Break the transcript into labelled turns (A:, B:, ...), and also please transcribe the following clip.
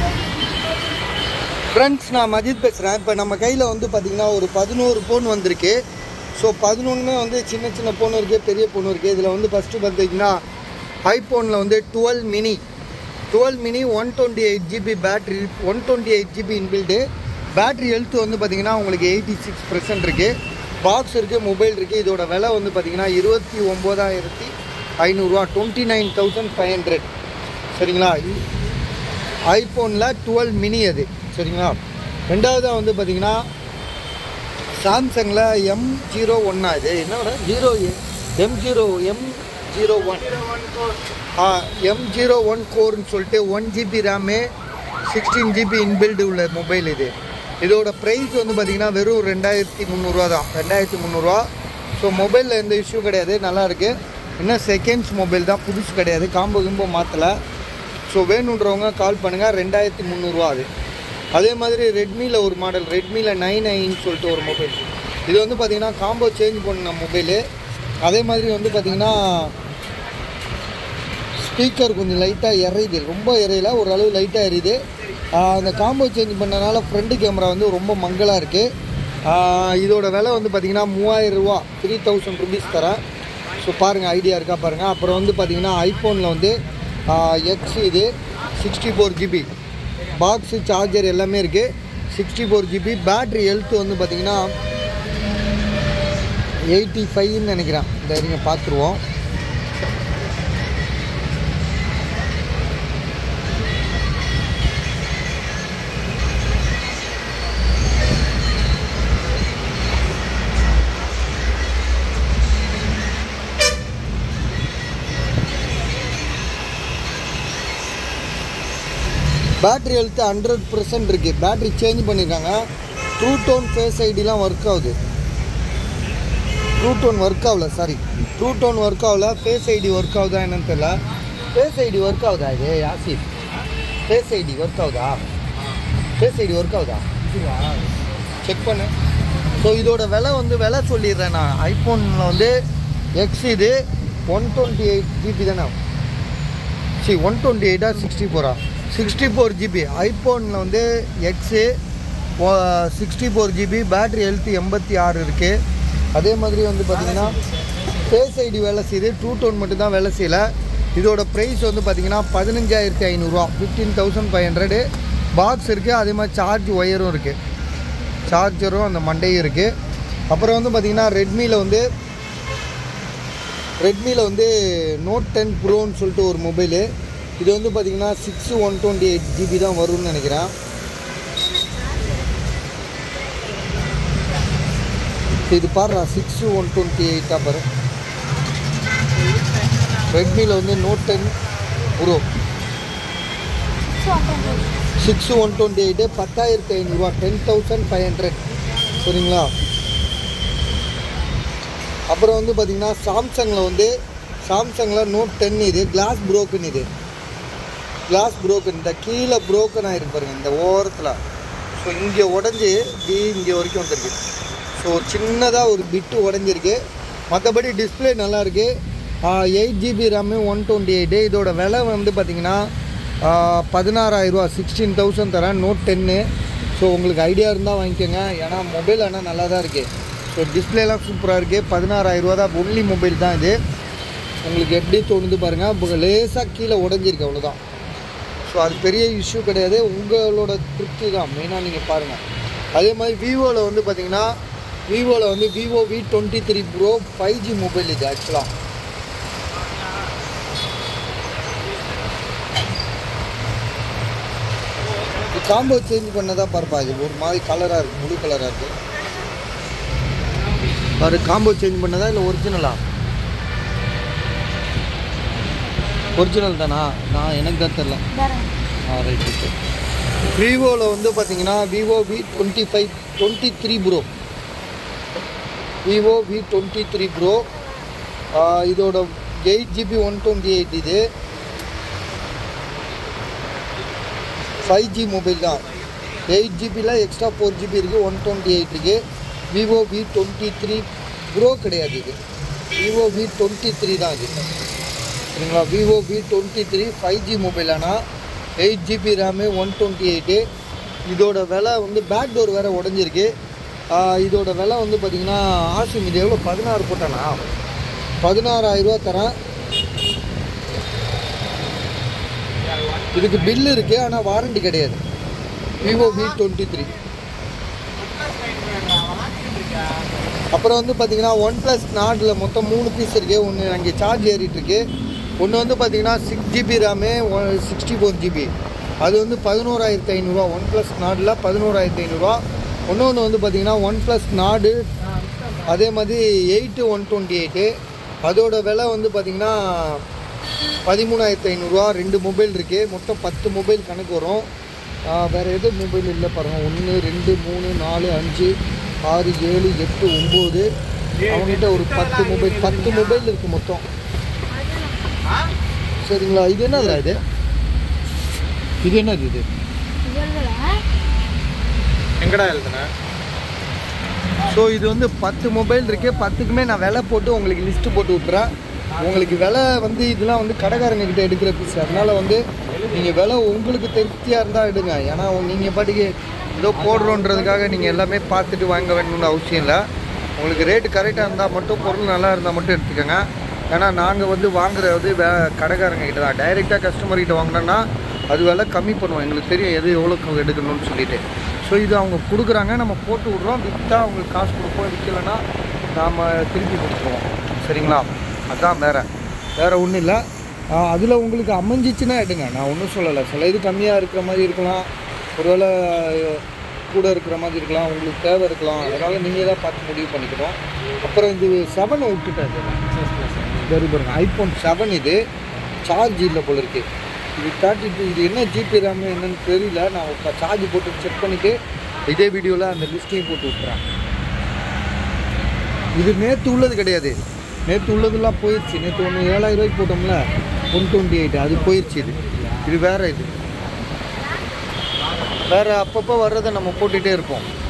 A: friends நான் மஜித் பேசுகிறேன் இப்போ நம்ம கையில் வந்து பார்த்திங்கன்னா ஒரு பதினோரு ஃபோன் வந்திருக்கு ஸோ பதினொன்றுமே வந்து சின்ன சின்ன ஃபோன் இருக்குது பெரிய ஃபோன் இருக்குது இதில் வந்து ஃபஸ்ட்டு பார்த்தீங்கன்னா ஐஃபோனில் வந்து twelve mini twelve mini one twenty eight GB battery one twenty eight GB inbuilt battery health வந்து பார்த்திங்கன்னா உங்களுக்கு எயிட்டி சிக்ஸ் பர்சன்ட் இருக்குது பாக்ஸ் இருக்குது மொபைல் இருக்குது இதோட விலை வந்து பார்த்திங்கன்னா இருபத்தி ஒம்போதாயிரத்தி ஐநூறுரூவா twenty nine thousand five hundred சரிங்களா ஐஃபோனில் டுவெல் மினி அது சரிங்களா ரெண்டாவதாக வந்து பார்த்தீங்கன்னா சாம்சங்கில் எம் ஜீரோ ஒன்னா இது என்னோட zero M zero M zero one ah M zero one கோர்னு சொல்லிட்டு one GB RAM sixteen GB inbuilt உள்ள மொபைல் இது இதோட ப்ரைஸ் வந்து பார்த்திங்கன்னா வெறும் ரெண்டாயிரத்தி முந்நூறுரூவா தான் ரெண்டாயிரத்தி முந்நூறுரூவா ஸோ மொபைலில் எந்த இஷ்யூ கிடையாது நல்லா இருக்கு இன்னும் செகண்ட்ஸ் மொபைல் தான் புதுசு கிடையாது காம்போ கிம்போ மாற்றலை ஸோ வேணுன்றவங்க கால் பண்ணுங்கள் ரெண்டாயிரத்தி முந்நூறுரூவா அது அதே மாதிரி ரெட்மியில் ஒரு மாடல் ரெட்மியில் நைன் நைன்னு சொல்லிட்டு ஒரு மொபைல் இது வந்து பார்த்திங்கன்னா காம்போ சேஞ்ச் பண்ண மொபைலு அதே மாதிரி வந்து பார்த்திங்கன்னா ஸ்பீக்கர் கொஞ்சம் லைட்டாக எறையுது ரொம்ப எறையல ஓரளவு லைட்டாக எரியுது ஆஹ் அந்த காம்போ சேஞ்ச் பண்ணனால ஃப்ரண்ட் கேமரா வந்து ரொம்ப மங்கலாக இருக்குது இதோட விலை வந்து பார்த்திங்கன்னா மூவாயிரம் ரூபா த்ரீ தௌசண்ட் ருபீஸ் தரேன் ஸோ பாருங்கள் ஐடியா இருக்கா பாருங்கள் அப்புறம் வந்து பார்த்திங்கன்னா ஐஃபோனில் வந்து எக்ஸ் இது sixty four GB box charger எல்லாமே இருக்குது sixty four GB battery health வந்து பார்த்திங்கன்னா எயிட்டி ஃபைவ்னு நினைக்கிறேன் இந்த நீங்கள் பார்த்துருவோம் பேட்ரி ஹெல்த் ஹண்ட்ரட் பர்சன்ட் இருக்குது பேட்ரி சேஞ்ச் பண்ணியிருக்காங்க ட்ரூ டோன் ஃபேஸ் ஐடிலாம் ஒர்க் ஆகுது ட்ரூ டோன் ஒர்க் ஆகல சாரி ட்ரூ டோன் ஒர்க் ஆகல ஃபேஸ் ஐடி ஒர்க் ஆகுதா என்னன்னு தெரியல ஃபேஸ் ஐடி ஒர்க் ஆகுதா இது யாசிப் ஃபேஸ் ஐடி ஒர்க் ஆகுதா ஃபேஸ் ஐடி ஒர்க் ஆகுதா செக் பண்ணு ஸோ இதோட விலை வந்து விலை சொல்லிடுறேன் நான் ஐஃபோனில் வந்து எக்ஸ் இது ஒன் டுவெண்ட்டி எயிட் ஜிபி தானே சி ஒன் டுவெண்ட்டி எயிட்டா சிக்ஸ்டி ஃபோரா சிக்ஸ்டி ஃபோர் ஜிபி ஐஃபோனில் வந்து X sixty four GB battery health எண்பத்தி ஆறு இருக்குது அதே மாதிரி வந்து பார்த்திங்கன்னா ஃபேஸ் ஐடி வேலை செய்யுது டூ டோன் மட்டும் தான் வேலை செய்யலை இதோட ப்ரைஸ் வந்து பார்த்திங்கன்னா பதினஞ்சாயிரத்தி ஐநூறுரூவா fifteen thousand five hundred box இருக்குது அதே மாதிரி சார்ஜ் ஒயரும் இருக்குது சார்ஜரும் அந்த மண்டையும் இருக்குது அப்புறம் வந்து பார்த்திங்கன்னா ரெட்மியில் வந்து ரெட்மியில் வந்து நோட் டென் ப்ரோன்னு சொல்லிட்டு ஒரு மொபைலு இது வந்து பார்த்திங்கன்னா six one twenty eight GB தான் வரும்னு நினைக்கிறேன் இது பாருடா சிக்ஸ் ஒன் டுவெண்ட்டி எயிட்டாக பாரு ரெட்மியில் வந்து note ten pro six one twenty eight பத்தாயிரத்தி ஐநூறுரூவா டென் தௌசண்ட் ஃபைவ் ஹண்ட்ரட் சரிங்களா அப்புறம் வந்து பார்த்திங்கன்னா சாம்சங்கில் வந்து சாம்சங்கில் நோட் டென் இது கிளாஸ் ப்ரோக்கன் இது கிளாஸ் ப்ரோக்கன் இந்த கீழே ப்ரோக்கன் ஆகிருக்கு பாருங்க இந்த ஓரத்தில் ஸோ இங்கே உடஞ்சி இப்படி இங்கே வரைக்கும் வந்திருக்கு ஸோ சின்னதாக ஒரு பிட்டு உடஞ்சிருக்கு மற்றபடி டிஸ்பிளே நல்லா இருக்கு eight GB RAM one twenty eight இதோட விலை வந்து பார்த்திங்கன்னா பதினாறாயிரரூவா சிக்ஸ்டீன் தௌசண்ட் தரேன் நோட் டென்னு ஸோ உங்களுக்கு ஐடியா இருந்தால் வாங்கிக்கோங்க ஏன்னா மொபைல் ஆனால் நல்லா தான் இருக்குது ஸோ டிஸ்பிளேலாம் சூப்பராக இருக்குது பதினாறாயிரரூவா தான் ஒன்லி மொபைல் தான் இது உங்களுக்கு எப்படி தோணுது பாருங்கள் இப்போ லேசாக கீழே உடஞ்சிருக்கு அவ்வளோதான் ஸோ அது பெரிய இஷ்யூ கிடையாது உங்களோட திருப்தி தான் மெயினாக நீங்கள் பாருங்கள் அதே மாதிரி விவோவில் வந்து பார்த்தீங்கன்னா விவோவில் வந்து Vivo V twenty three pro five G mobile இது ஆக்சுவலாக காம்போ சேஞ்ச் பண்ணதான் பார்ப்பா இது ஒரு மாதிரி கலராக இருக்குது முழு கலராக இருக்குது பாரு காம்போ சேஞ்ச் பண்ணதா இல்லை ஒரிஜினலா ஒரிஜினல் தானா நான் எனக்கு தான் தெரில ஆ ரைட் ஓகே விவோவில் வந்து பார்த்தீங்கன்னா Vivo V twenty five twenty three pro Vivo V twenty three pro இதோட eight GB one twenty eight இது ஃபைவ் ஜி மொபைல் தான் எயிட் ஜிபியில் எக்ஸ்ட்ரா ஃபோர் ஜிபி இருக்குது ஒன் டுவெண்ட்டி எயிட் இருக்குது Vivo V twenty three pro கிடையாது இது Vivo V twenty three தான் இது சரிங்களா Vivo V twenty three five G mobile ஆனால் eight GB RAM one twenty eight இதோட விலை வந்து பேக் டோர் வேறு உடஞ்சிருக்கு ஆஹ் இதோட விலை வந்து பார்த்தீங்கன்னா ஆசிம் இது எவ்வளோ பதினாறு போட்டானா பதினாறாயிரரூவா தரேன் இதுக்கு பில் இருக்குது ஆனால் வாரண்டி கிடையாது விவோ வி டுவெண்ட்டி த்ரீ அப்புறம் வந்து பார்த்தீங்கன்னா ஒன் ப்ளஸ் நாட்டில் மொத்தம் மூணு பீஸ் இருக்குது ஒன்று அங்கே சார்ஜ் ஏறிட்டு இருக்கு ஒன்று வந்து பார்த்தீங்கன்னா six GB RAM sixty four GB அது வந்து பதினோராயிரத்தி ஐநூறுரூவா ஒன் ப்ளஸ் நாடில் பதினோராயிரத்தி ஐநூறுரூவா இன்னொன்று வந்து பார்த்தீங்கன்னா ஒன் ப்ளஸ் நாடு அதே மாதிரி எயிட்டு ஒன் டுவெண்ட்டி எயிட்டு அதோட விலை வந்து பார்த்தீங்கன்னா பதிமூணாயிரத்தி ஐநூறுரூவா ரெண்டு மொபைல் இருக்குது மொத்தம் பத்து மொபைல் கணக்கு வரும் ஆஹ் வேற எதுவும் மொபைல் இல்லை பாருங்கள் ஒன்று ரெண்டு மூணு நாலு அஞ்சு ஆறு ஏழு எட்டு ஒம்பது அவங்ககிட்ட ஒரு பத்து மொபைல் பத்து மொபைல் இருக்குது மொத்தம் சரிங்களா இது என்னதுடா இது இது என்னது இது எங்கடா எழுதுன ஸோ இது வந்து பத்து மொபைல் இருக்கு பத்துக்குமே நான் விலை போட்டு உங்களுக்கு லிஸ்ட்டு போட்டு விட்றேன் உங்களுக்கு விலை வந்து இதெல்லாம் வந்து கடைக்காரங்க கிட்ட எடுக்கிற பீஸ் அதனால வந்து நீங்கள் விலை உங்களுக்கு திருப்தியாக இருந்தால் எடுங்க ஏன்னா நீங்கள் பாட்டுக்கு ஏதோ போடுறோன்றதுக்காக நீங்கள் எல்லாமே பார்த்துட்டு வாங்க வேணும்னு அவசியம் இல்லை உங்களுக்கு ரேட்டு கரெக்டாக இருந்தால் மட்டும் பொருள் நல்லா இருந்தால் மட்டும் எடுத்துக்கோங்க ஏன்னா நாங்கள் வந்து வாங்குறது வே கடைக்காரங்க கிட்ட தான் டைரெக்டாக கஸ்டமர் கிட்ட வாங்கினோன்னா அது விலை கம்மி பண்ணுவோம் எங்களுக்கு தெரியும் எது எவ்வளோக்கு எடுக்கணும்னு சொல்லிட்டு ஸோ இது அவங்க கொடுக்குறாங்க நம்ம போட்டு விட்றோம் விற்றா அவங்களுக்கு காசு கொடுப்போம் விற்கலைன்னா நாம் திருப்பி கொடுத்துருவோம் சரிங்களா அதான் வேறு வேறு ஒன்றும் இல்லை அதில் உங்களுக்கு அமைஞ்சிச்சுன்னா எடுங்க நான் ஒன்றும் சொல்லலை சில இது கம்மியாக இருக்கிற மாதிரி இருக்கலாம் ஒருவேளை அஹ், கூட இருக்கிற மாதிரி இருக்கலாம் உங்களுக்கு தேவை இருக்கலாம் அதனால் நீங்கள் தான் பார்த்து முடிவு பண்ணிக்கணும் அப்புறம் இது செவனை விட்டுட்டாரு வெரி பாருங்க ஐஃபோன் செவன் இது சார்ஜ் இல்லை போல இருக்கு இது தேர்ட்டி டூ இது என்ன ஜிபி ரேம் என்னன்னு தெரியல நான் இப்போ சார்ஜ் போட்டு செக் பண்ணிவிட்டு இதே வீடியோவில் அந்த லிஸ்ட்டையும் போட்டு விட்றேன் இது நேற்று உள்ளது கிடையாது நேற்று உள்ளதெல்லாம் போயிடுச்சு நேற்று ஒன்று ஏழாயிரம் ரூபாய்க்கு போட்டோம்ல ஒன் டுவெண்ட்டி எயிட் அது போயிடுச்சு இது இது வேற இது வேற அப்பப்போ வர்றதை நம்ம போட்டுகிட்டே இருப்போம்